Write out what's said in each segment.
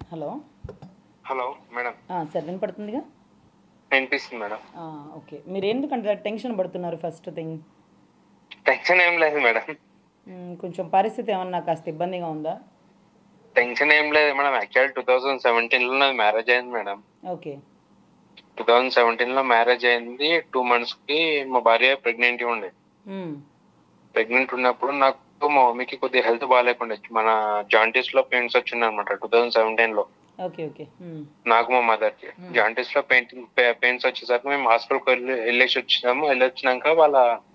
Hello hello madam ఆ, sir వినపడుతుందిగా వినిపిస్తుంది మేడం ఆ, ఓకే మీరు ఎందుకంటే టెన్షన్ పడుతున్నారు ఫస్ట్ థింగ్ టెన్షన్ ఏం లేదు మేడం మ్, కొంచెం పరిస్థితి ఏమన్నా కాస్త ఇబ్బందిగా ఉందా టెన్షన్ ఏం లేదు madam actual two thousand seventeen లో నాది మ్యారేజ్ అయింది madam okay two thousand seventeen లో మ్యారేజ్ అయింది టూ మంత్స్ కి మా భార్య ప్రెగ్నెంట్ ఉండే మ్, ప్రెగ్నెంట్ ఉన్నప్పుడు నాకు మా మమ్మీకి కొద్దిగా హెల్త్ బాగాలేకుండే మన జాయింటీస్ లో పెయిన్స్ వచ్చింది అనమాట టూ థౌజండ్ సెవెంటీన్ లో ఓకే ఓకే మ్, నాకు మా మదర్ కి Hmm. జాయింటీస్ లో పెయింటింగ్ పెయిన్స్ వచ్చేసరికి మేము హాస్పిటల్కి వెళ్ళి వెళ్ళేసి వచ్చినాము వెళ్ళొచ్చినాక వాళ్ళ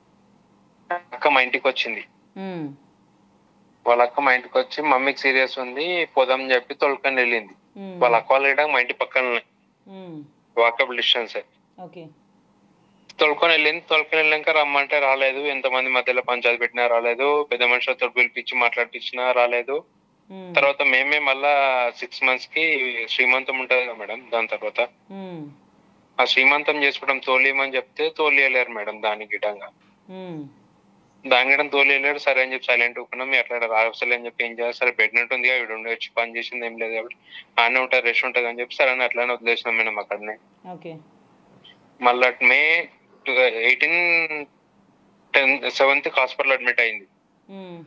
అక్క మా ఇంటికి వచ్చింది మ్, వాళ్ళ అక్క మా ఇంటికి వచ్చి మమ్మీకి సీరియస్ ఉంది పోదాం అని చెప్పి తొలకని వెళ్ళింది మ్, వాళ్ళ అక్క వాళ్ళ ఈడ మా ఇంటి పక్కన మ్, వాకబుల్ డిస్టెన్స్ ఓకే తొలుకొని వెళ్ళింది తొలుకొని వెళ్ళాక రమ్మంటే రాలేదు ఎంతమంది మధ్యలో పంచాయతీ పెట్టినా రాలేదు పెద్ద మనుషులతో పిలిపించి మాట్లాడిపించినా రాలేదు మ్, తర్వాత మేమే మళ్ళా సిక్స్ మంత్స్ కి శ్రీమంతం ఉంటది కదా మేడం దాని తర్వాత మ్, ఆ శ్రీమంతం చేసుకోవడం తోలియమని చెప్తే తోలియలేరు మేడం దానికి గిటంగా మ్, దాని గిటం తోలియలేరు సరే అని చెప్పి సైలెంట్ ఊకున్నాం మీరు అట్లా రావసలే అని చెప్పి ఏం చేయాలి సరే ప్రెగ్నెంట్ ఉంది ఇవిడ ఉండి వచ్చి పని చేసింది ఏం లేదు కాబట్టి ఆనే ఉంటారు రెస్ట్ ఉంటుంది అని చెప్పి సరే అని అట్లానే వదిలేసినాం మేడం అక్కడనే ఓకే మళ్ళా May eighteen ten seventh hospital admit అయింది మ్,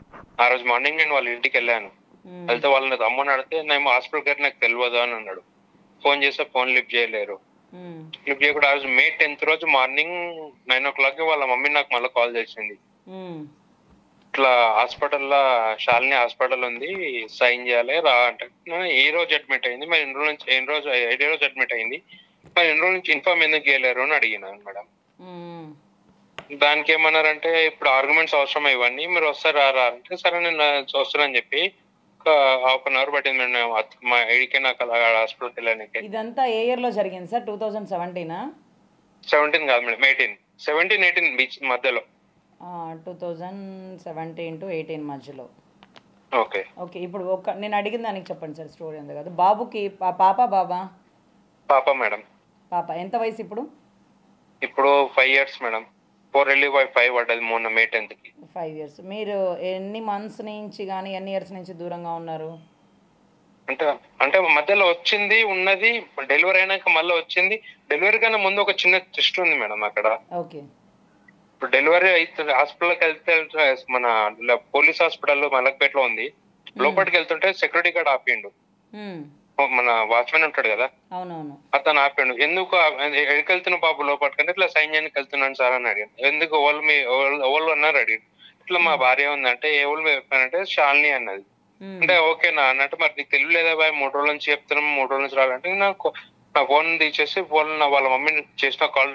ఆ రోజు మార్నింగ్ నేను వాళ్ళ ఇంటికి వెళ్ళాను మ్, వెళ్తే వాళ్ళని అమ్మని అడిగితే నేను హాస్పిటల్ గారు నాకు తెలియదు అని అన్నాడు ఫోన్ చేస్తే ఫోన్ లిఫ్ట్ చేయలేరు మ్, లిఫ్ట్ చేయకుండా ఆ రోజు మే టెన్త్ రోజు మార్నింగ్ నైన్ ఓ క్లాక్ వాళ్ళ మమ్మీ నాకు మళ్ళీ కాల్ చేసింది మ్, ఇట్లా హాస్పిటల్లో శాలిని హాస్పిటల్ ఉంది సైన్ చేయాలి రా అంటే "నా- ఏ రోజు అడ్మిట్ అయింది మరి ఎన్ని రోజు నుంచి ఎన్ని రోజు ఏ రోజు అడ్మిట్ అయింది మరి ఎన్ని రోజు నుంచి ఇన్ఫార్మ్ ఎందుకు చేయలేరు అని అడిగినాను మేడం మ్, దానికి ఏమన్నారంటే ఇప్పుడు ఆర్గ్యుమెంట్స్ అవసరం ఇవన్నీ మీరు వస్తారా రా అంటే సరే నేను వస్తానని చెప్పి ఒక హాఫ్ అన్ అవర్ పట్టింది మేడం నేను అత్- మా ఐడికే నాకు అలా హాస్పిటల్కి వెళ్ళడానికి ఇదంతా ఏ ఇయర్లో జరిగింది సార్ టూ థౌజండ్ సెవెంటీనా సెవెంటీన్ కాదు మేడం ఎయిటీన్ సెవెంటీన్ ఎయిటీన్ బీచ్ మధ్యలో two thousand seventeen to eighteen మధ్యలో ఓకే ఓకే ఇప్పుడు ఒక నేను అడిగిన దానికి చెప్పండి సార్ స్టోరీ ఉంది కదా బాబుకి పా- పాప బాబా పాప మేడం పాప ఎంత వయసు ఇప్పుడు ఇప్పుడు ఫైవ్ ఇయర్స్ మేడం ఫోర్ వెళ్ళి ఫైవ్ పడ్డది మొన్న మే టెన్త్ కి ఫైవ్ ఇయర్స్ మీరు ఎన్ని మంత్స్ నుంచి కానీ ఎన్ని ఇయర్స్ నుంచి దూరంగా ఉన్నారు అంటే అంటే మధ్యలో వచ్చింది ఉన్నది డెలివరీ అయినాక మళ్ళీ వచ్చింది డెలివరీ కన్నా ముందు ఒక చిన్న ట్విస్ట్ ఉంది మేడం అక్కడ ఓకే ఇప్పుడు డెలివరీ అయితే హాస్పిటల్కి వెళ్తే మన ఇలా పోలీస్ హాస్పిటల్ మలక్పేటలో ఉంది లోపలికి వెళ్తుంటే సెక్యూరిటీ గార్డ్ ఆపిండు మ్మ్. మన వాచ్మెన్ ఉంటాడు కదా అవునవును అతను ఆపిండు ఎందుకు ఆ- ఎక్కడికి వెళ్తున్న బాబు లోపలికి అంటే ఇట్లా సైన్ చేయడానికి వెళ్తున్నాను సార్ అని అడిగాను ఎందుకు ఎవరు మీ ఎవరు అన్నారు అడిగాను ఇట్లా మా భార్య ఉందంటే ఎవరు చెప్పానంటే శాలిని అన్నది మ్మ్. అంటే ఓకే నా అన్నట్టు మరి నీకు తెలియలేదా బాయ్ మూడు రోజుల నుంచి చెప్తున్నాం మూడు రోజుల నుంచి రాలంటే నాకు నా ఫోన్ తీసేసి ఫోన్ నా వాళ్ళ మమ్మీని చేసిన కాల్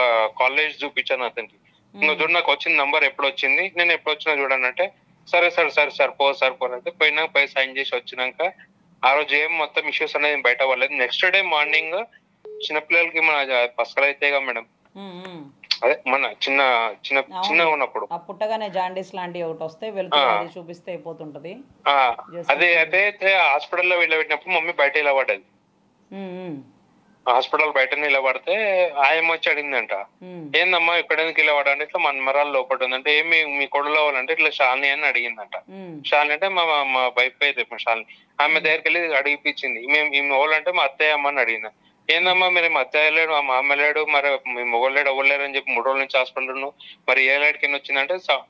కాలేజ్ చూపించాను అతనికి ఇంకా చూడు నాకు వచ్చిన నంబర్ ఎప్పుడు వచ్చింది నేను ఎప్పుడు వచ్చినా చూడండి అంటే సరే సార్ సరే సార్ పో సార్ పో అంటే పోయినాక పై సైన్ చేసి వచ్చినాక ఆ రోజు ఏం మొత్తం ఇష్యూస్ అనేది బయట పడలేదు నెక్స్ట్ డే మార్నింగ్ చిన్నపిల్లలకి మన పసకలు అయితే మేడం మ్మ్, మ్మ్. అదే మన చిన్న చిన్న చిన్నగా ఉన్నప్పుడు ఆ పుట్టగానే జాండీస్ లాంటివి ఒకటి వస్తే వెళ్తుంది అది చూపిస్తే అయిపోతుంటది ఆ, Just అదే అదే హాస్పిటల్లో వెళ్ళబెట్టినప్పుడు మమ్మీ బయట ఇలా పడ్డది మ్మ్, మ్మ్. హాస్పిటల్ బయట నిలబడితే ఆయన వచ్చి అడిగిందంట మ్మ్. ఏందమ్మా ఇక్కడ ఎందుకు ఇలా పడ్డా అంటే ఇట్లా మన్మరాలు లోపల ఉందంటే ఏమి మీ కొడులో వాళ్ళంటే ఇట్లా శాలిని అని అడిగిందంట మ్మ్. శాలిని అంటే మా మా- మా వైఫ్ పేరు మా శాలిని ఆమె దగ్గరికి వెళ్ళి అడిగిపించింది మేము ఈ వాళ్ళంటే మా అత్తయ్య అమ్మ అని అడిగిన ఏందమ్మా మీరు మా అత్తయ్య లేడు మా మామ లేడు మరి మీ మొగలు లేడు ఎవరు లేరు అని చెప్పి మూడు రోజుల నుంచి హాస్పిటల్ ఉన్నావు మరి ఏ లైట్ కింద వచ్చిందంటే స-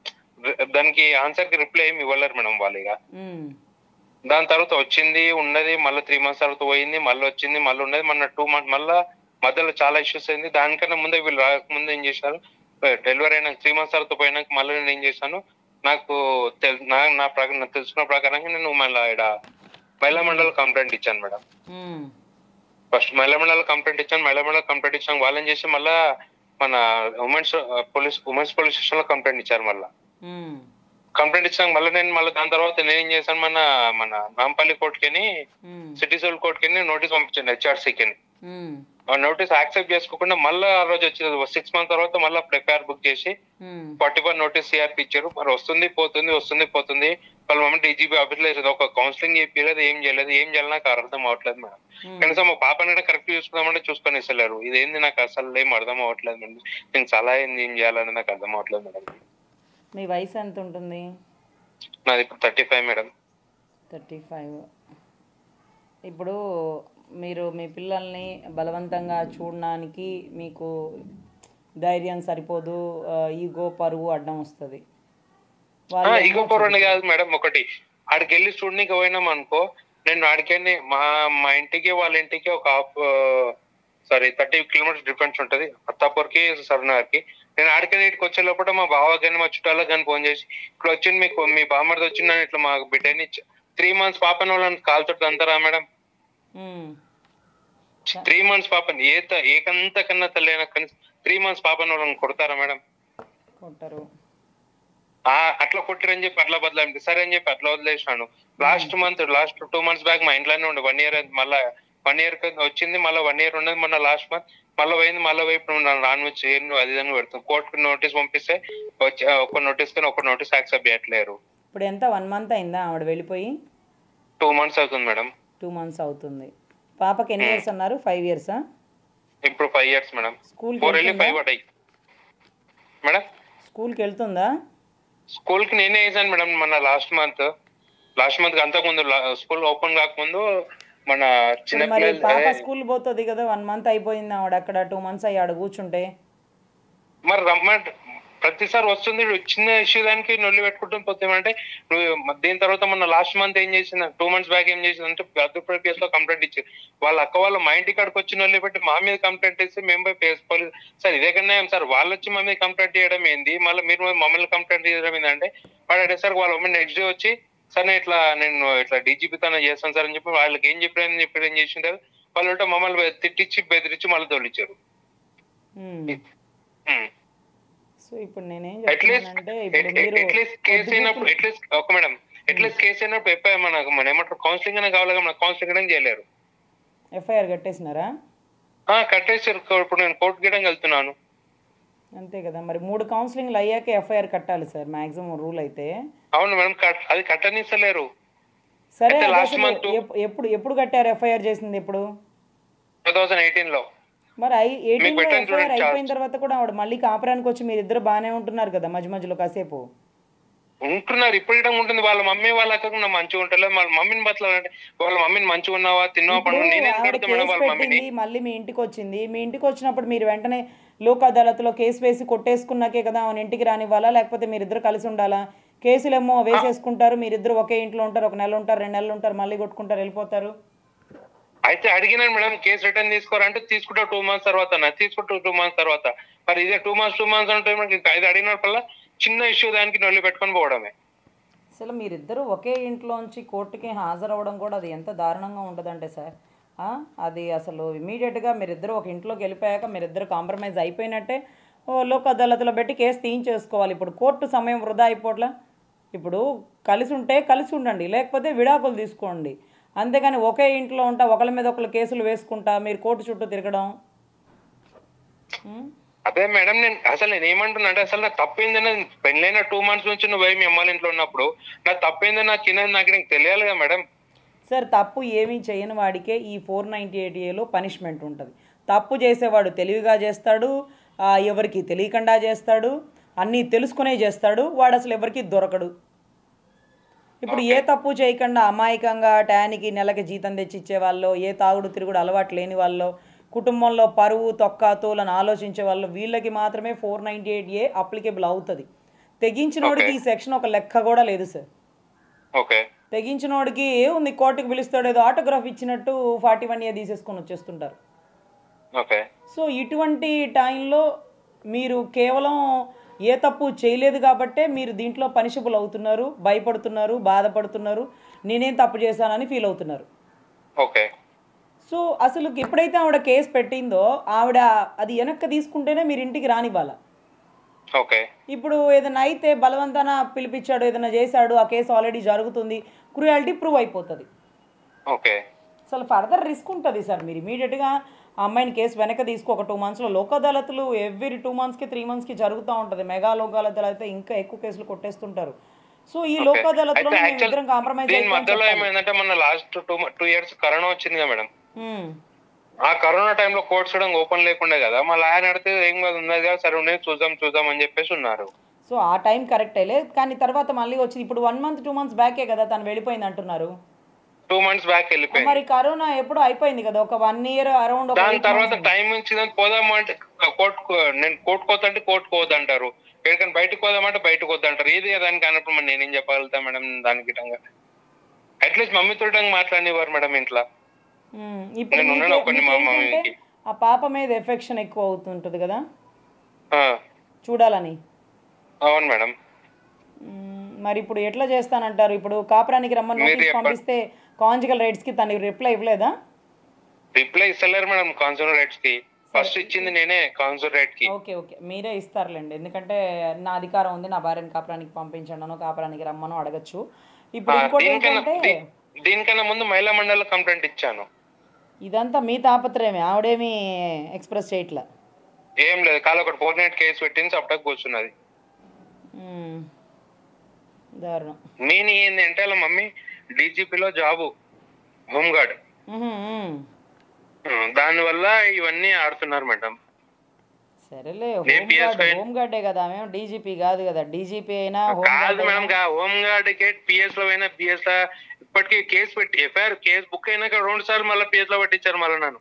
దానికి ఆన్సర్ కి రిప్లై ఏమి ఇవ్వలేరు మేడం వాళ్ళు ఇక మ్మ్. దాని తర్వాత వచ్చింది ఉన్నది మళ్ళీ త్రీ మంత్స్ తర్వాత పోయింది మళ్ళీ వచ్చింది మళ్ళీ ఉన్నది మన టూ మంత్ మళ్ళా మధ్యలో చాలా ఇష్యూస్ అయింది దానికన్నా ముందే వీళ్ళు రాకముందు ఏం చేశారు డెలివరీ అయినాక త్రీ మంత్స్ తర్వాత పోయినాక మళ్ళీ నేను ఏం చేశాను నాకు తెల్- నా నా ప్రకారం నాకు తెలుసుకున్న ప్రకారంగా నేను మళ్ళీ ఇక్కడ మహిళా మండలి కంప్లైంట్ ఇచ్చాను మేడం మ్మ్. ఫస్ట్ మహిళా మండలి కంప్లైంట్ ఇచ్చాను మహిళా మండలి కంప్లైంట్ ఇచ్చాను వాళ్ళని చేసి మళ్ళా మన women's police women's police station లో కంప్లైంట్ ఇచ్చారు మళ్ళీ మ్మ్. కంప్లైంట్ ఇచ్చాక మళ్ళీ నేను మళ్ళీ దాని తర్వాత నేను ఏం చేశాను మన మన నాంపల్లి కోర్టుకి మ్మ్. సిటీ సివిల్ కోర్టుకి నోటీస్ పంపించాను హెచ్ఆర్సీకి మ్మ్. ఆ నోటీస్ యాక్సెప్ట్ చేసుకోకుండా మళ్ళీ ఆ రోజు వచ్చి సిక్స్ మంత్ తర్వాత మళ్ళీ ఎఫ్ఐఆర్ బుక్ చేసి మ్మ్. ఫార్టీ వన్ నోటీస్ సిఆర్పి ఇచ్చారు మరి వస్తుంది పోతుంది వస్తుంది పోతుంది వాళ్ళ మమ్మీ డీజీపీ ఆఫీస్ లో వేసేది. ఒక కౌన్సిలింగ్ చెప్పలేదు ఏం చేయలేదు ఏం చేయాలి నాకు అర్థం అవ్వట్లేదు మేడం మ్మ్. కనీసం మా పాపని కరెక్ట్ చూసుకుందామంటే చూసుకొని ఇస్తలేరు ఇదేంది నాకు అసలు ఏం అర్థం అవ్వట్లేదు మేడం నేను సలహా ఏంది ఏం చేయాలని నాకు అర్థం అవ్వట్లేదు మేడం మీ వయసు ఎంత ఉంటుంది నాది ఇప్పుడు thirty five madam thirty five ఇప్పుడు మీరు మీ పిల్లల్ని బలవంతంగా చూడడానికి మీకు ధైర్యం సరిపోదు ఈగో పరువు అడ్డం వస్తుంది ఈగో పౌరండి కాదు మేడం ఒకటి ఆడికి వెళ్ళి చూడనీకి పోయినాం అనుకో నేను ఆడికెళ్ళి మా మా ఇంటికి వాళ్ళ ఇంటికి ఒక half sorry thirty kilometres difference ఉంటది అత్తాపూర్కి సరనగర్కి నేను ఆడికెళ్ళి ఇటుకి వచ్చే లోపల మా బావ కానీ మా చుట్టాలకు కానీ ఫోన్ చేసి ఇక్కడ వచ్చింది మీకు మీ బామ్మడిది వచ్చింది అని ఇట్లా మా బిడ్డని త్రీ మంత్స్ పాపని వాళ్ళని కాలుతో అంటారా మేడం త్రీ మంత్స్ పాపని ఏ త- ఏకంత కన్నా తల్లైనా కనీసం త్రీ మంత్స్ పాపని వాళ్ళని కొడతారా మేడం కొట్టరు ఆ అట్లా కొట్టిరని చెప్పి అట్లా బదలాయింది సరే అని చెప్పి అట్లా వదిలేసినాను last month last two months back మా ఇంట్లోనే ఉండే వన్ ఇయర్ మళ్ళా వన్ ఇయర్ వచ్చింది మళ్ళీ వన్ ఇయర్ ఉన్నది మొన్న లాస్ట్ మంత్ మళ్ళీ పోయింది మళ్ళీ పోయి ఇప్పుడు నాన్ వెజ్ చేయను అది ఇదని పెడుతుంది కోర్టుకు నోటీస్ పంపిస్తే వచ్చి ఒక నోటీస్ కానీ ఒక నోటీస్ యాక్సెప్ట్ చేయట్లేరు ఇప్పుడు ఎంత వన్ మంత్ అయిందా ఆవిడ వెళ్ళిపోయి టూ మంత్స్ అవుతుంది మేడం టూ మంత్స్ అవుతుంది పాపకి ఎన్ని ఇయర్స్ అన్నారు ఫైవ్ ఇయర్సా ఇప్పుడు ఫైవ్ ఇయర్స్ మేడం స్కూల్కి ఫోర్ వెళ్ళి వెళ్తుందా ఫైవ్ పడ్డాయి మేడం స్కూల్కి వెళ్తుందా స్కూల్ కి నేనే వేసాను మేడం మన లాస్ట్ మంత్ లాస్ట్ మంత్ అంతకుముందు స్కూల్ ఓపెన్ కాకముందు మన చిన్న ఇప్పుడు మరి పాప పిల్లలు స్కూల్ పోతుంది కదా వన్ మంత్ అయిపోయింది ఆవిడ అక్కడ టూ మంత్స్ అయ్యి ఆడ కూర్చుంటే మరి రమ్మంట ప్రతిసారి వస్తుంది చిన్న ఇష్యూ దానికి నొల్లి పెట్టుకుంటూ పోతామంటే నువ్వు దీని తర్వాత మన లాస్ట్ మంత్ ఏం చేసింది టూ మంత్స్ బ్యాక్ ఏం చేసింది అంటే అద్దూపూర్ కేసు లో కంప్లైంట్ ఇచ్చారు వాళ్ళ అక్క వాళ్ళ మా ఇంటి కాడికి వచ్చి నొల్లి పెట్టి మా మీద కంప్లైంట్ ఇస్తే మేము పోయి పేస్ పోలీస్ సార్ ఇదే కన్నా ఏం సార్ వాళ్ళు వచ్చి మా మీద కంప్లైంట్ చేయడం ఏంది మళ్ళీ మీరు మమ్మల్ని కంప్లైంట్ చేయడం ఏంటంటే వాడు అడిగేసరికి వాళ్ళ మమ్మీ నెక్స్ట్ డే వచ్చి సార్ నేను ఇట్లా నేను ఇట్లా డీజీపీ తన చేస్తాను సార్ అని చెప్పి వాళ్ళకి ఏం చెప్పారని చెప్పి ఏం చేసింటారు వాళ్ళు ఉంటే మమ్మల్ని తిట్టించి బెదిరించి మళ్ళీ తోలిచ్చారు సో ఇప్పుడు నేనేం అట్లీస్ట్ చెప్తున్నానంటే ఇప్పుడు మీరు అట్లీస్ట్ కేసు అయినప్పుడు అట్లీస్ట్ ఒక మేడం అట్లీస్ట్ కేసు అయినప్పుడు ఎప్పుడు మనకు మన ఏమంటారు కౌన్సిలింగ్ అనే కావాలి మన కౌన్సిలింగ్ అనేది చేయలేరు ఎఫ్ఐఆర్ కట్టేసినారా ఆ కట్టేసారు ఇప్పుడు నేను కోర్టు గీయడం వెళ్తున్నాను అంతే కదా మరి మూడు కౌన్సిలింగ్లు అయ్యాక ఎఫ్ఐఆర్ కట్టాలి సార్ మాక్సిమం రూల్ అయితే అవును మేడం కట్- అది కట్టనిస్తలేరు సరే అయితే అది last అసలు month- ఎప్- ఎప్పుడు ఎప్పుడు కట్టారు ఎఫ్ఐఆర్ చేసింది ఎప్పుడు టూ థౌసండ్ ఎయిటీన్ లో మరి ఐ ఎయిటీన్లో పెట్టాను ఎఫ్ఐఆర్ చూడండి అయిపోయిన తర్వాత కూడా ఆవిడ మళ్ళీ కాపురానికి వచ్చి మీరు ఇద్దరు బాగానే ఉంటున్నారు కదా మధ్య మధ్యలో కాసేపు ఉంటున్నారు ఇప్పుడు ఇవ్వడం ఉంటుంది వాళ్ళ మమ్మీ వాళ్ళ అక్కకు నా మంచిగా ఉంటలేదు వాళ్ళ మమ్మీని బతలాలంటే వాళ్ళ మమ్మీని మంచిగా ఉన్నావా తిన్నావా ఇప్పుడు పండు నేనే ఆవిడ కడతా మేడం కేసు వాళ్ళ మమ్మీని పెట్టింది మళ్ళీ మీ ఇంటికి వచ్చింది మీ ఇంటికి వచ్చినప్పుడు మీరు వెంటనే లోక్ అదాలత్లో కేసు వేసి కొట్టేసుకున్నాకే కదా ఆమె ఇంటికి రానివ్వాలా లేకపోతే మీరిద్దరు కలిసి ఉండాలా కేసులేమో వేసేసుకుంటారు మీరిద్దరు ఒకే ఇంట్లో ఉంటారు ఒక నెల ఉంటారు రెండు నెలలు ఉంటారు మళ్ళీ కొట్టుకుంటారు వెళ్ళిపోతారు అయితే అడిగినాను మేడం కేసు రిటర్న్ తీసుకోరంటే తీసుకుంటా టూ మంత్స్ తర్వాత నా తీసుకుంటా టూ మంత్స్ తర్వాత మరి ఇదే టూ మంత్స్ టూ మంత్స్ అంటే మనకి ఇది అడిగినప్పుడల్లా చిన్న ఇష్యూ దానికి నొల్లి పెట్టుకొని పోవడమే అసలు మీరిద్దరూ ఒకే ఇంట్లోంచి కోర్టుకి హాజరవ్వడం కూడా అది ఎంత దారుణంగా ఉంటుందంటే సార్ ఆ, అది అసలు ఇమీడియట్గా మీరిద్దరూ ఒక ఇంట్లోకి వెళ్ళిపోయాక మీరిద్దరు కాంప్రమైజ్ అయిపోయినట్టే ఓ లోక్ అదాలత్లో పెట్టి కేసు తీయించేసుకోవాలి ఇప్పుడు కోర్టు సమయం వృధా అయిపోట్లా ఇప్పుడు కలిసి ఉంటే కలిసి ఉండండి లేకపోతే విడాకులు తీసుకోండి అంతేగాని ఒకే ఇంట్లో ఉంటా ఒకళ్ళ మీద ఒకళ్ళు కేసులు వేసుకుంటా మీరు కోర్టు చుట్టూ తిరగడం ఉం? అదే మేడం నేను అసలు నేను ఏమంటున్నా అంటే అసలు నాకు తప్పైందని పెళ్ళైన టూ మంత్స్ నుంచి నువ్వు పోయి మీ అమ్మాళ్ళ ఇంట్లో ఉన్నప్పుడు నాకు తప్పైందని నాకు చిన్నది నాకు నీకు తెలియాలి కదా మేడం సార్ తప్పు ఏమీ చేయని వాడికే ఈ ఫోర్ నైంటీ ఎయిట్ ఏలో పనిష్మెంట్ ఉంటుంది తప్పు చేసేవాడు తెలివిగా చేస్తాడు ఆ, ఎవరికి తెలియకుండా చేస్తాడు అన్నీ తెలుసుకునే చేస్తాడు వాడు అసలు ఎవరికి దొరకడు ఇప్పుడు ఏ తప్పు చేయకుండా అమాయకంగా టయానికి నెలకి జీతం తెచ్చి ఇచ్చే వాళ్ళు ఏ తాగుడు తిరుగుడు అలవాటు లేని వాళ్ళు కుటుంబంలో పరువు తొక్క తోలని ఆలోచించే వాళ్ళు వీళ్ళకి మాత్రమే four ninety eight A applicable అవుతుంది తెగించినోడికి ఈ సెక్షన్ ఒక లెక్క కూడా లేదు సార్ ఓకే తెగించినోడికి ఉంది కోర్టుకు పిలుస్తాడు ఏదో ఆటోగ్రాఫ్ ఇచ్చినట్టు ఫార్టీ వన్ ఇయర్ తీసేసుకొని వచ్చేస్తుంటారు ఓకే సో ఇటువంటి టైంలో మీరు కేవలం ఏ తప్పు చేయలేదు కాబట్టే మీరు దీంట్లో పనిషబుల్ అవుతున్నారు భయపడుతున్నారు బాధపడుతున్నారు నేనేం తప్పు చేశానని ఫీల్ అవుతున్నారు ఓకే సో అసలు ఎప్పుడైతే ఆవిడ కేసు పెట్టిందో ఆవిడ అది వెనక్కి తీసుకుంటేనే మీరు ఇంటికి రానివ్వాల ఓకే ఇప్పుడు ఏదైనా అయితే బలవంతాన పిలిపించాడు ఏదైనా చేశాడు ఆ కేసు ఆల్రెడీ జరుగుతుంది క్రుయాలిటీ ప్రూవ్ అయిపోతుంది ఓకే అసలు ఫర్దర్ రిస్క్ ఉంటుంది సార్ మీరు ఇమీడియట్గా ఆ అమ్మాయిని కేసు వెనక తీసుకో ఒక టూ మంత్స్లో లోక్ అదాలత్లు ఎవ్రీ టూ మంత్స్కి త్రీ మంత్స్కి జరుగుతూ ఉంటుంది మెగా లోక్ అదాలత్లు అయితే ఇంకా ఎక్కువ కేసులు కొట్టేస్తుంటారు సో ఈ లోక్ అదాలత్లో అయితే మేము యాక్చువల్ ఇద్దరం కాంప్రమైజ్ దీని మధ్యలో ఏమైందంటే మన last two two years corona వచ్చింది కదా మేడం ఆ కరోనా టైంలో కోర్ట్స్ కూడా ఓపెన్ లేకుండే కదా మళ్ళీ ఆయన అడితే ఏం కాదు ఉన్నది కదా సరే ఉన్నది చూద్దాం చూద్దాం అని చెప్పేసి ఉన్నారు సో ఆ టైం కరెక్ట్ అయ్యలే కానీ తర్వాత మళ్ళీ వచ్చింది ఇప్పుడు వన్ మంత్ టూ మంత్స్ బ్యాకే కదా తను వెళ్ళిపోయింది అంటున్నారు టూ మంత్స్ బ్యాక్ వెళ్ళిపోయింది మరి కరోనా ఎప్పుడు అయిపోయింది కదా ఒక వన్ ఇయర్ అరౌండ్ ఒక దాని eight తర్వాత months. టైం ఇచ్చిందని పోదామంటే కోర్టు నేను కోర్టు పోతుంటే కోర్టు పోదంటారు ఎక్కడికైనా బయటకు పోదామంటే బయటకు వద్దంటారు ఏది దానికి అన్నప్పుడు మరి నేనేం చెప్పగలుగుతా మేడం దానికి విధంగా అట్లీస్ట్ మమ్మీతో మాట్లాడినవారు మేడం ఇంట్లో ఉమ్, ఇప్పుడు నేను ఉన్నాను మీకే- ఒకరిని మా మీకేంటంటే మమ్మీకి. ఆ పాప మీద ఎఫెక్షన్ ఎక్కువ అవుతుంటుంది కదా ఆ, చూడాలని అవును మేడం మ్మ్. మరి ఇప్పుడు ఎట్లా చేస్తానంటారు ఇప్పుడు కాపురానికి రమ్మని మీరు నోటీస్ ఎప్ప- పంపిస్తే కాంజికల్ రైట్స్ కి తనకి రిప్లై ఇవ్వలేదా రిప్లై ఇస్తలేరు మేడం కాన్సూలర్ రైట్స్ కి ఫస్ట్ ఇచ్చింది నేనే కాన్సూలర్ రైట్ కి ఓకే ఓకే మీరే ఇస్తారులేండి ఎందుకంటే నా అధికారం ఉంది నా భార్యని కాపురానికి పంపించండి కాపురానికి రమ్మను అడగచ్చు ఇప్పుడు ఆ, ఇంకోటి దీనికన్నా ఏంటంటే దీ- దీనికన్నా ముందు మహిళా మండలి కంప్లైంట్ ఇచ్చాను ఇదంతా మీ తాపత్రయమే ఆవిడేమి ఎక్స్ప్రెస్ చేయట్లా ఏం లేదు కాదు ఒకటి ఫోర్ నైట్ కేసు పెట్టింది సప్టక్ కూర్చున్నది మ్మ్. దారుణం నేను ఏంది అంటే వాళ్ళ మమ్మీ డీజీపీలో జాబు హోంగార్డ్ మ్హూ, మ్మ్. దాని వల్ల ఇవన్నీ ఆడుతున్నారు మేడం సరేలే నేను హోమ్ గార్డ్ PS5 హోమ్ గార్డే కదా మేము డీజీపీ కాదు కదా డీజీపీ అయినా హోమ్ కాదు గార్డ్ మేడం అయినా హోమ్ గార్డ్ కి పిఎస్ లో అయినా పిఎస్ లో ఇప్పటికీ కేసు పెట్టి ఎఫ్ఐఆర్ కేసు బుక్ అయినాక రెండు సార్లు మళ్ళీ పిఎస్ లో పట్టించారు మళ్ళీ నన్ను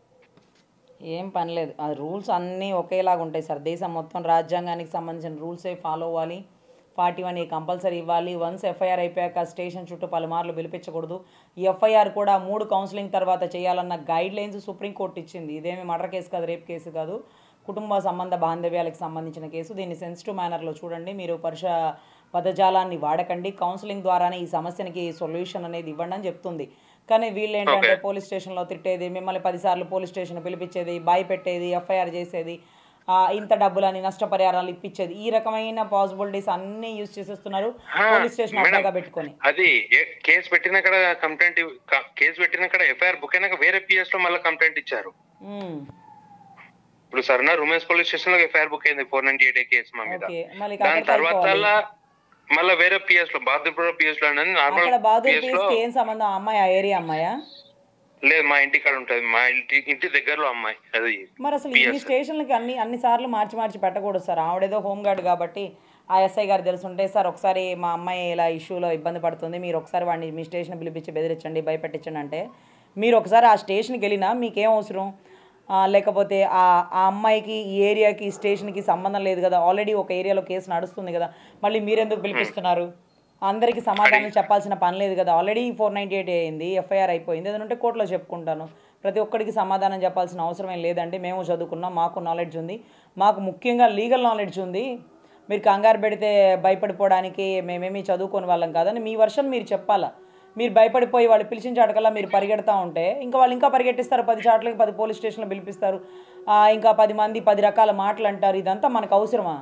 ఏం పని లేదు ఆ రూల్స్ అన్నీ ఒకేలాగా ఉంటాయి సార్ దేశం మొత్తం రాజ్యాంగానికి సంబంధించిన రూల్సే ఫాలో అవ్వాలి ఫార్టీ వన్ ఏ కంపల్సరీ ఇవ్వాలి వన్స్ ఎఫ్ఐఆర్ అయిపోయాక స్టేషన్ చుట్టూ పలుమార్లు పిలిపించకూడదు ఈ ఎఫ్ఐఆర్ కూడా మూడు కౌన్సిలింగ్ తర్వాత చేయాలన్న గైడ్ లైన్స్ సుప్రీంకోర్టు ఇచ్చింది ఇదేమి మర్డర్ కేసు కాదు రేప్ కేసు కాదు కుటుంబ సంబంధ బాంధవ్యాలకు సంబంధించిన కేసు దీన్ని సెన్సిటివ్ మేనర్లో చూడండి మీరు పరుష పదజాలాన్ని వాడకండి కౌన్సిలింగ్ ద్వారానే ఈ సమస్యనికి సొల్యూషన్ అనేది ఇవ్వండి అని చెప్తుంది కానీ వీళ్ళు ఏంటంటే పోలీస్ స్టేషన్లో తిట్టేది మిమ్మల్ని పదిసార్లు పోలీస్ స్టేషన్ పిలిపించేది భయపెట్టేది ఎఫ్ఐఆర్ చేసేది ఆ, ఇంత డబ్బులని నష్టపరిహారాలు ఇప్పించేది ఈ రకమైన పాసిబిలిటీస్ అన్నీ యూజ్ చేసేస్తున్నారు పోలీస్ స్టేషన్ మేడం. అడ్డాగా పెట్టుకొని అది ఏ- కేసు పెట్టినక్కడ కంప్లైంట్ ఇవ్- క- కేసు పెట్టినక్కడ ఎఫ్ఐఆర్ బుక్ అయినాక వేరే పిఎస్ లో మళ్ళీ కంప్లైంట్ ఇచ్చారు ఉమ్, ఇప్పుడు సరేనా రూమెన్స్ పోలీస్ స్టేషన్ లో ఎఫ్ఐఆర్ బుక్ అయింది ఫోర్ నైన్టీ ఎయిట్ కేసు మా మీద ఓకే మళ్ళీ దాని అక్కడికి తర్వాత అయిపోవాలి. మళ్ళీ వేరే పిఎస్ లో బాదుపూర్ పిఎస్ లో అనేది నార్మల్ అక్కడ బాదూర్ పిఎస్ లో పీస్కి ఏం సంబంధం ఆ అమ్మాయి ఆ ఏరియా అమ్మాయా లేదు మా ఇంటి కాడ ఉంటది మా ఇంటి ఇంటి దగ్గరలో అమ్మాయి అది మరి అసలు ఇన్ని స్టేషన్లకి అన్ని అన్ని సార్లు మార్చి మార్చి పెట్టకూడదు సార్ ఆవిడేదో హోమ్ గార్డ్ కాబట్టి ఆ ఎస్ఐ గారు తెలుసుంటే సార్ ఒకసారి మా అమ్మాయి ఇలా ఇష్యూలో ఇబ్బంది పడుతుంది మీరు ఒకసారి వాడిని మీ స్టేషన్ పిలిపించి బెదిరించండి భయపెట్టించండి అంటే మీరు ఒకసారి ఆ స్టేషన్కి వెళ్ళినా మీకేం అవసరం ఆ, లేకపోతే ఆ ఆ అమ్మాయికి ఈ ఏరియాకి ఈ స్టేషన్కి సంబంధం లేదు కదా ఆల్రెడీ ఒక ఏరియాలో కేసు నడుస్తుంది కదా మళ్ళీ మీరెందుకు పిలిపిస్తున్నారు అందరికీ సమాధానం చెప్పాల్సిన పని లేదు కదా ఆల్రెడీ ఫోర్ నైంటీ ఎయిట్ అయింది ఎఫ్ఐఆర్ అయిపోయింది ఏదైనా ఉంటే కోర్టులో చెప్పుకుంటాను ప్రతి ఒక్కరికి సమాధానం చెప్పాల్సిన అవసరం ఏం లేదండి మేము చదువుకున్నాం మాకు నాలెడ్జ్ ఉంది మాకు ముఖ్యంగా లీగల్ నాలెడ్జ్ ఉంది మీరు కంగారు పెడితే భయపడిపోవడానికి మేమేమీ చదువుకోని వాళ్ళం కాదని మీ వర్షన్ మీరు చెప్పాలా మీరు భయపడిపోయి వాళ్ళు పిలిచిన చాటకల్లా మీరు పరిగెడతా ఉంటే ఇంకా వాళ్ళు ఇంకా పరిగెట్టిస్తారు పది చాట్లకి పది పోలీస్ స్టేషన్లో పిలిపిస్తారు ఆ, ఇంకా పది మంది పది రకాల మాటలు అంటారు ఇదంతా మనకు అవసరమా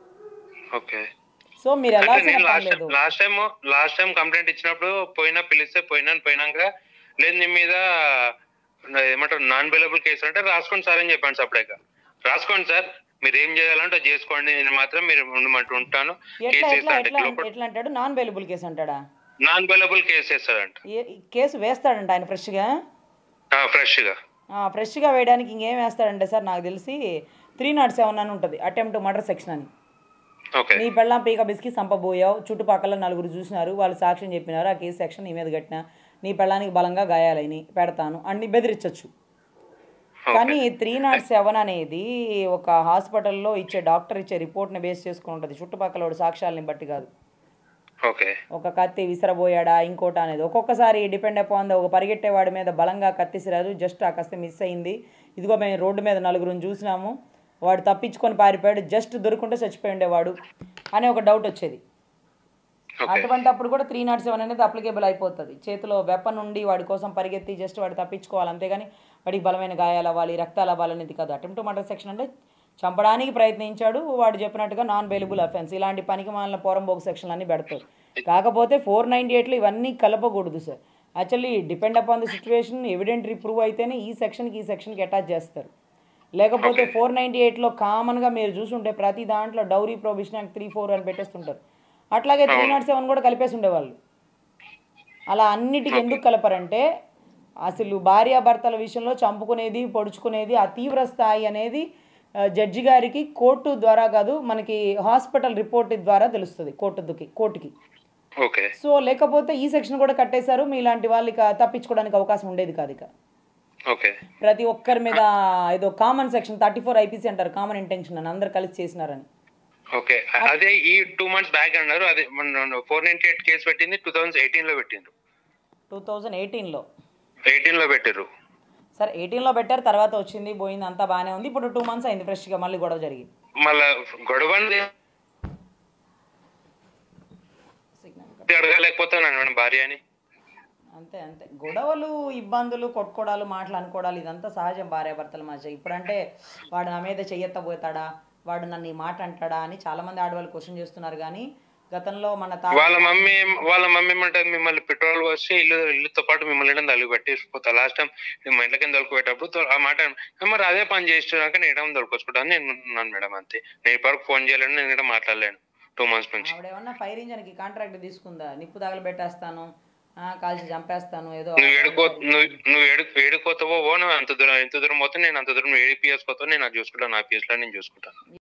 ఓకే సో మీరు ఎలా అంటే నేను లాస్ట్ చెప్పలేదు last time last time complaint ఇచ్చినప్పుడు పోయినా పిలిస్తే పోయినాను పోయినాక లేదు నీ మీద నా- ఏమంటారు నాన్ అవైలబుల్ కేసు అంటే రాసుకోండి సార్ అని చెప్పాను సపరేట్ రాసుకోండి సార్ మీరు ఏం చేయాలంటే అది చేసుకోండి నేను మాత్రం మీరు ఉండమంటూ ఉంటాను ఎట్లా కేసు ఎట్లా వేస్తా అంటే ఎట్లా ఎట్లా అంటాడు నాన్ అవైలబుల్ కేసు అంటాడా నాన్ అవైలబుల్ కేసు వేస్తాడంట ఏ- కేసు వేస్తాడంట ఆయన ఫ్రెష్గా ఫ్రెష్ గా ఫ్రెష్గా వేయడానికి ఇంకేం వేస్తాడంటే సార్ నాకు తెలిసి త్రీ నాట్ సెవెన్ అని ఉంటుంది అటెంప్ట్ మర్డర్ సెక్షన్ అని ఓకే నీ పెళ్ళాం పీక బిస్కి సంపబోయావు చుట్టుపక్కల నలుగురు చూసినారు వాళ్ళు సాక్ష్యం చెప్పినారు ఆ కేసు సెక్షన్ నీ మీద కట్టిన నీ పెళ్ళానికి బలంగా గాయాలని పెడతాను అన్ని బెదిరించవచ్చు కానీ త్రీ నాట్ సెవెన్ అనేది ఒక హాస్పిటల్లో ఇచ్చే డాక్టర్ ఇచ్చే రిపోర్ట్ని బేస్ చేసుకుని ఉంటుంది చుట్టుపక్కల వాడి సాక్ష్యాలని బట్టి కాదు ఓకే ఒక కత్తి విసరబోయాడా ఇంకోటి అనేది ఒక్కొక్కసారి డిపెండ్ అపాన్ ఒక పరిగెట్టేవాడి మీద బలంగా కత్తిసిరాదు జస్ట్ ఆ కత్తి మిస్ అయింది ఇదిగో మేము రోడ్డు మీద నలుగురిని చూసినాము వాడు తప్పించుకొని పారిపోయాడు జస్ట్ దొరుకుంటే చచ్చిపోయి ఉండేవాడు అనే ఒక డౌట్ వచ్చేది ఓకే అటువంటి అప్పుడు కూడా త్రీ నాట్ సెవెన్ అనేది అప్లికేబుల్ అయిపోతుంది చేతిలో వెపన్ ఉండి వాడి కోసం పరిగెత్తి జస్ట్ వాడు తప్పించుకోవాలి అంతేగాని వాడికి బలమైన గాయాలు అవ్వాలి రక్తాలు అవ్వాలనేది కాదు అటెంప్ట్ మర్డర్ సెక్షన్ అంటే చంపడానికి ప్రయత్నించాడు వాడు చెప్పినట్టుగా నాన్ బెయిలబుల్ అఫెన్స్ ఇలాంటి పనికి మాలిన పోరంబోకు సెక్షన్ అన్ని పెడతారు కాకపోతే ఫోర్ నైంటీ ఎయిట్లో ఇవన్నీ కలపకూడదు sir actually depend upon the situation evident prove అయితేనే ఈ సెక్షన్కి ఈ సెక్షన్కి అటాచ్ చేస్తారు లేకపోతే ఫోర్ నైంటీ ఎయిట్లో కామన్గా మీరు చూసుంటే ప్రతి దాంట్లో dowry prohibition act three four అని పెట్టేస్తుంటారు అట్లాగే త్రీ నాట్ సెవెన్ కూడా కలిపేసి ఉండేవాళ్ళు అలా అన్నిటికీ ఎందుకు కలపరంటే అసలు భార్యాభర్తల విషయంలో చంపుకునేది పొడుచుకునేది ఆ తీవ్ర స్థాయి అనేది ఆ, జడ్జి గారికి కోర్టు ద్వారా కాదు మనకి హాస్పిటల్ రిపోర్ట్ ద్వారా తెలుస్తుంది కోర్టుకి కోర్టుకి ఓకే సో లేకపోతే ఈ సెక్షన్ కూడా కట్టేశారు మీలాంటి వాళ్ళకి తప్పించుకోవడానికి అవకాశం ఉండేది కాదు ఇక ఓకే ప్రతి ఒక్కరి మీద ఏదో common section thirty four IPC అంటారు కామన్ ఇంటెన్షన్ అని అందరు కలిసి చేసినారని ఓకే అదే ఈ టూ మంత్స్ బ్యాక్ అన్నారు అదే ఫోర్ నైన్టీ ఎయిట్ కేసు పెట్టింది టూ థౌసండ్ ఎయిటీన్ లో పెట్టిండ్రు టూ థౌజండ్ ఎయిటీన్లో ఎయిటీన్ లో పెట్టారు సరే ఎయిటీన్లో పెట్టారు తర్వాత వచ్చింది పోయింది అంతా బాగానే ఉంది ఇప్పుడు టూ మంత్స్ అయింది ఫ్రెష్గా మళ్ళీ గొడవ జరిగింది మళ్ళా గొడవ అడగలేకపోతున్నాను మేడం భార్య అని అంతే అంతే గొడవలు ఇబ్బందులు కొట్టుకోవడాలు మాటలు అనుకోవడాలు ఇదంతా సహజం భార్యాభర్తల మధ్య ఇప్పుడంటే వాడు నా మీద చెయ్యెత్తబోతాడా వాడు నన్ను ఈ మాట అంటాడా అని చాలా మంది ఆడవాళ్ళు క్వశ్చన్ చేస్తున్నారు కానీ గతంలో మన తా వాళ్ళ మమ్మీ ఏం- వాళ్ళ మమ్మీ ఏమంటది మిమ్మల్ని పెట్రోల్ పోసి ఇల్లు ఇల్లుతో పాటు మిమ్మల్ని ఇడం తలుగు పెట్టేసిపోతా లాస్ట్ టైం మా ఇంట్లో కింద తొలుకుపోయేటప్పుడు తో- ఆ మాట అన్న- మరి అదే పని చేస్తున్నాక నేను ఇడం తొలుకొచ్చుకుంటాను నేను ఉన్నాను మేడం అంతే నేను ఇప్పటివరకు ఫోన్ చేయలేను నేను ఇక్కడ మాట్లాడలేను టూ మంత్స్ నుంచి ఆవిడ ఏమన్నా ఫైర్ ఇంజన్కి కాంట్రాక్ట్ తీసుకుందా నిప్పు తగలబెట్టేస్తాను ఆ, కాల్చి చంపేస్తాను ఏదో నువ్వు ఏడుకో నువ్వు నువ్వు ఏడు ఏడుకోతావో ఓ నువ్వు అంత దూరం ఎంత దూరం పోతే నేను అంత దూరం ఏడిపిఎస్ పోతావు నేను అది చూసుకుంటాను నా పిఎస్ లో నేను చూసుకుంటాను